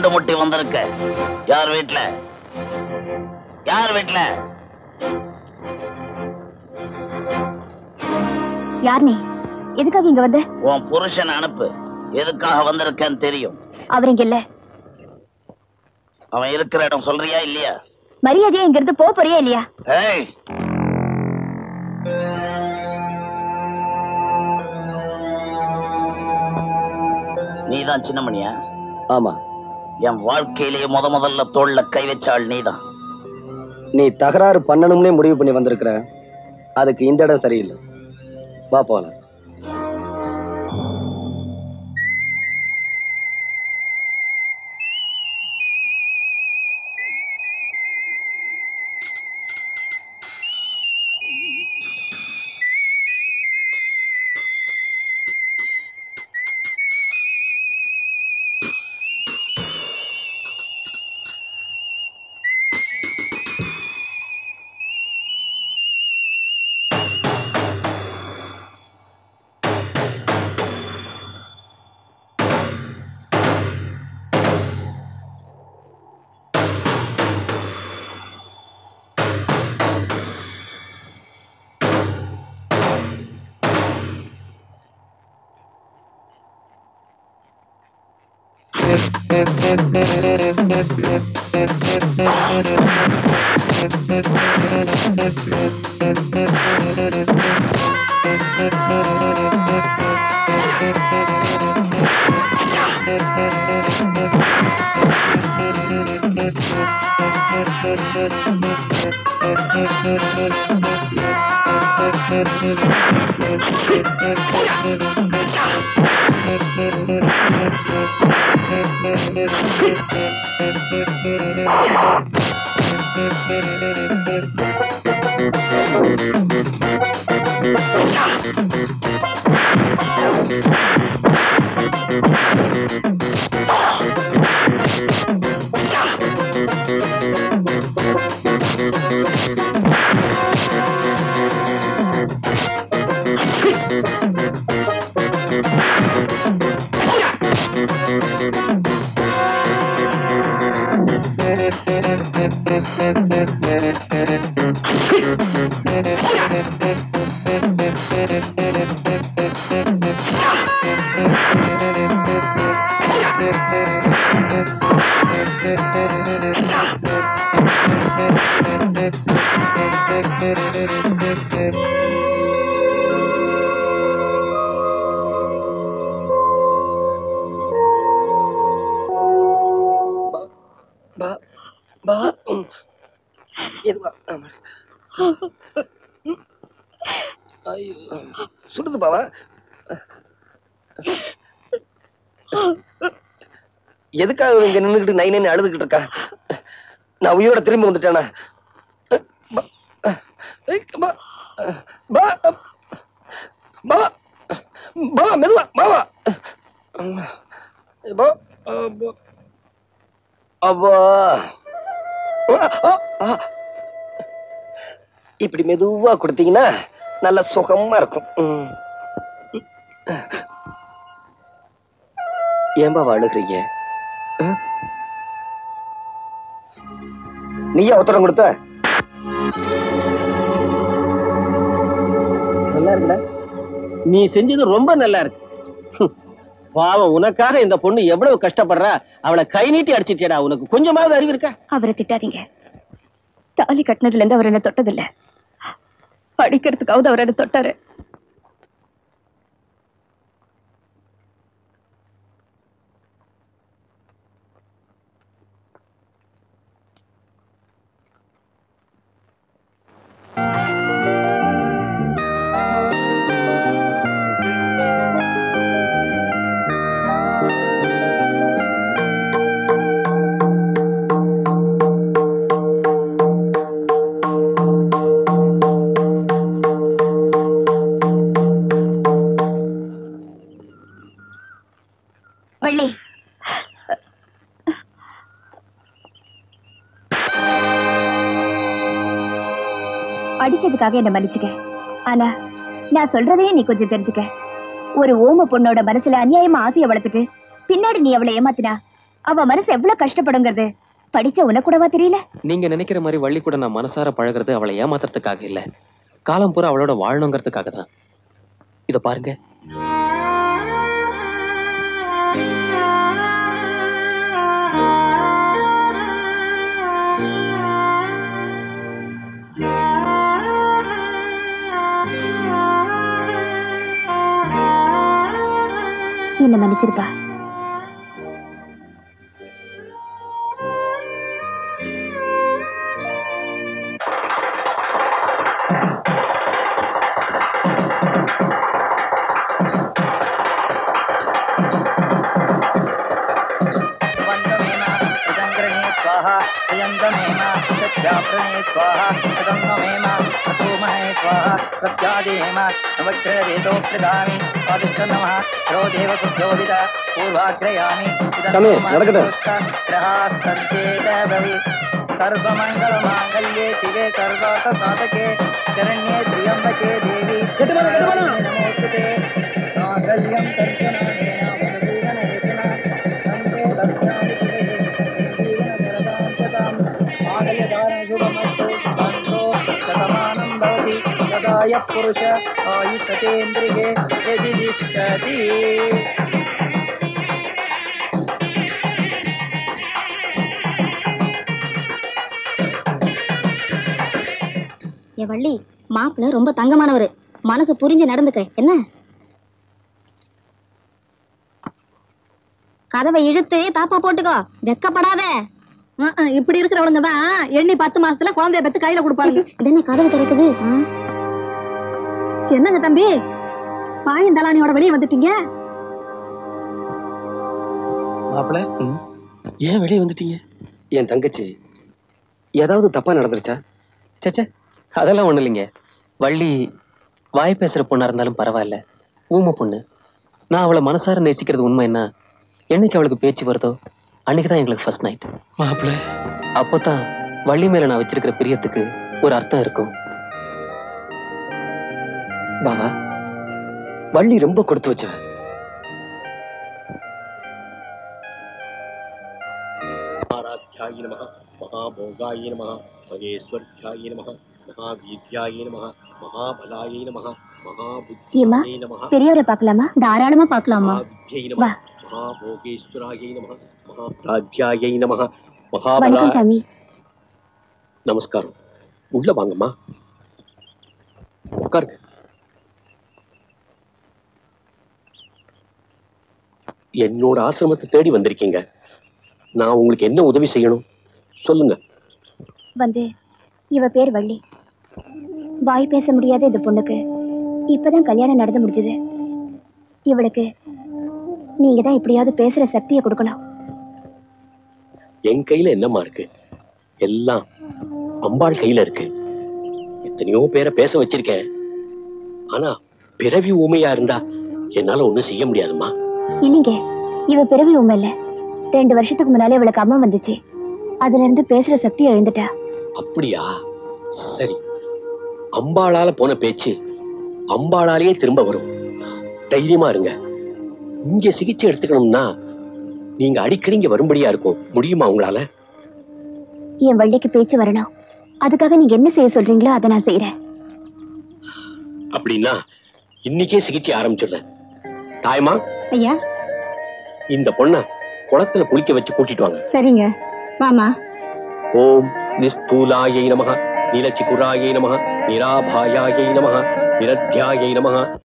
குண்டு முட்டி வந்திருக்க யார் வீட்ல யார் வீட்ல யார் நீ எதுக்காக இங்க வந்த உன் புருஷன் அனுப்பு எதுக்காக வந்திருக்கேன்னு தெரியும் அவர் இங்க இல்ல அவன் இருக்கிற இடம் சொல்றியா இல்லையா மரியாதையா இங்க இருந்து போக போறியா இல்லையா ஏய் நீதான் சின்னமணியா ஆமா என் வாழ்க்கையிலேயே முத முதல்ல தோல்ல கை வச்சாள் நீதான் நீ தகராறு பண்ணணும்னே முடிவு பண்ணி வந்திருக்கிற அதுக்கு இந்த இடம் சரியில்லை வா போலாம் பா பா ம். எது பா ஆமா. ஐயோ சுடுது பாவா எதுக்காக இவன் இங்க நின்னுக்கிட்டு நை நைன்னு அழுதுகிட்டு இருக்கா நான் உயிரோட திரும்பி வந்துட்டேனா பா, ஐ, பா, பா, பா, பா, மெதுவா பாவா பா, பா. அப்பா ஆ, ஆ, ஆ. இப்படி மெதுவா கொடுத்தீங்கன்னா நல்ல சுகமா இருக்கும் ம். ஏன்பா அழுகிறீங்க ஆ? நீயா உத்தரம் கொடுத்த நல்லா இருக்குடா நீ செஞ்சது ரொம்ப நல்லா இருக்கு ஹம். பாவம் உனக்காக இந்த பொண்ணு எவ்வளவு கஷ்டப்படுறா அவளை கை நீட்டி அடிச்சிட்டியடா உனக்கு கொஞ்சமாவது அறிவு இருக்கா அவரை திட்டாதீங்க தாலி கட்டினதுல இருந்து அவர் என்ன தொட்டதில்ல அடிக்கிறதுக்காவது அவர் என்ன தொட்டாரு வள்ளி அடிச்சதுக்காக என்ன மன்னிச்சுக்க ஆனா நான் சொல்றதையே நீ கொஞ்சம் தெரிஞ்சுக்க ஒரு ஓம பொண்ணோட மனசுல அநியாயமா ஆசைய வளர்த்துட்டு பின்னாடி நீ அவளை ஏமாத்தினா அவ மனசு எவ்வளவு கஷ்டப்படுங்கிறது படிச்ச உனக்கு கூடவா தெரியல நீங்க நினைக்கிற மாதிரி வள்ளி கூட நான் மனசார பழகுறது அவளை ஏமாத்துறதுக்காக இல்ல காலம் பூரா அவளோட வாழணுங்கிறதுக்காக தான் இத பாருங்க என்ன மன்னிச்சிருப்பா वन्दमेन सुसङ्ग्रहे स्वाहा सुयन्दमेन सत्याप्रणे स्वाहा सुगन्धमेम अतोमहे स्वाहा प्रत्यादेम नवग्रहरेतो प्रदामि स्वादिष्ट नमः रो देव पूर्वाग्रयामि சாமி, நடக்கட்டும். ग्रहास्तर्चेत सर्वमङ्गलमाङ्गल्ये शिवे सर्वार्थसाधके शरण्ये त्र्यम्बके देवी नमोऽस्तुते माङ्गल्यं दर्शनानेन मनजीवनहेतुना नन्दे दर्शनानि शिवे जीवनसरदां शताम् आलयदानशुभमस्तु बन्धो शतमानं भवति तदाय पुरुष आयुषतेन्द्रिये यदि तिष्ठति என் வள்ளி மாப்பிள்ள ரொம்ப தங்கமானவரு மனசு புரிஞ்சு நடந்துக்க என்ன கதவை இழுத்து தாப்பா போட்டுக்கோ வெக்கப்படாத இப்படி இருக்கிறவங்க தான் எண்ணி பத்து மாசத்துல குழந்தைய பெத்து கையில கொடுப்பாங்க இது என்ன கதவு திறக்குது என்னங்க தம்பி பாயின் தலானியோட வெளியே வந்துட்டீங்க மாப்பிள ஏன் வெளியே வந்துட்டீங்க என் தங்கச்சி ஏதாவது தப்பா நடந்துருச்சா சேச்சே அதெல்லாம் ஒண்ணு இல்லைங்க வள்ளி வாய் பேசுற பொண்ணா இருந்தாலும் பரவாயில்ல ஊமை பொண்ணு நான் அவளை மனசார நேசிக்கிறது உண்மை என்ன என்னைக்கு அவளுக்கு பேச்சு வருதோ அன்னைக்கு தான் எங்களுக்கு ஃபர்ஸ்ட் நைட் மாப்பிள அப்போதான் வள்ளி மேல நான் வச்சிருக்கிற பிரியத்துக்கு ஒரு அர்த்தம் இருக்கும் பாவா வள்ளி ரொம்ப கொடுத்து வச்ச महाराध्याय नमः महाभोगाय नमः महेश्वर्याय नमः महावीर्याय नमः महाबलाय नमः ஏம்மா, महाबुद्धिये नमः பெரியவரை பார்க்கலாமா தாராளமா பார்க்கலாமா महाविद्यै வா. नमः महाभोगेश्वराय नमः महाराध्याय नमः महाबला வணக்கம் சாமி நமஸ்காரம் உள்ள வாங்கம்மா உட்காருங்க என்னோட ஆசிரமத்தை தேடி வந்திருக்கீங்க நான் உங்களுக்கு என்ன உதவி செய்யணும் சொல்லுங்க வந்து இவ பேர் வள்ளி வாய் பேச முடியாத இந்த பொண்ணுக்கு இப்பதான் கல்யாணம் நடந்து முடிஞ்சது இவளுக்கு நீங்க தான் எப்படியாவது பேசுற சக்தியை கொடுக்கணும் என் கையில என்னம்மா இருக்கு எல்லாம் அம்பாள் கையில இருக்கு எத்தனையோ பேரை பேச வச்சிருக்கேன் ஆனா பிறவி ஊமையா இருந்தா என்னால ஒண்ணும் செய்ய முடியாதும்மா இல்லைங்க இவ பிறவி உண்மை இல்ல ரெண்டு வருஷத்துக்கு முன்னாலே இவளுக்கு அம்மா வந்துச்சு அதுல இருந்து பேசுற சக்தி எழுந்துட்டா அப்படியா சரி அம்பாளால போன பேச்சு அம்பாளாலேயே திரும்ப வரும் தைரியமா இருங்க இங்க சிகிச்சை எடுத்துக்கணும்னா நீங்க அடிக்கடி இங்க வரும்படியா இருக்கும் முடியுமா உங்களால என் வள்ளிக்கு பேச்சு வரணும் அதுக்காக நீங்க என்ன செய்ய சொல்றீங்களோ அதை நான் செய்யறேன் அப்படின்னா இன்னைக்கே சிகிச்சை ஆரம்பிச்சிடுறேன் தாயமா ஐயா இந்த பொண்ண குளத்துல குளிக்க வச்சு கூட்டிட்டு வாங்க சரிங்க வாமா ஓம் நிஸ்தூலாயை நமக நீலச்சிகுராயை நமக நிராபாயாயை நமக நிரத்யாயை நமக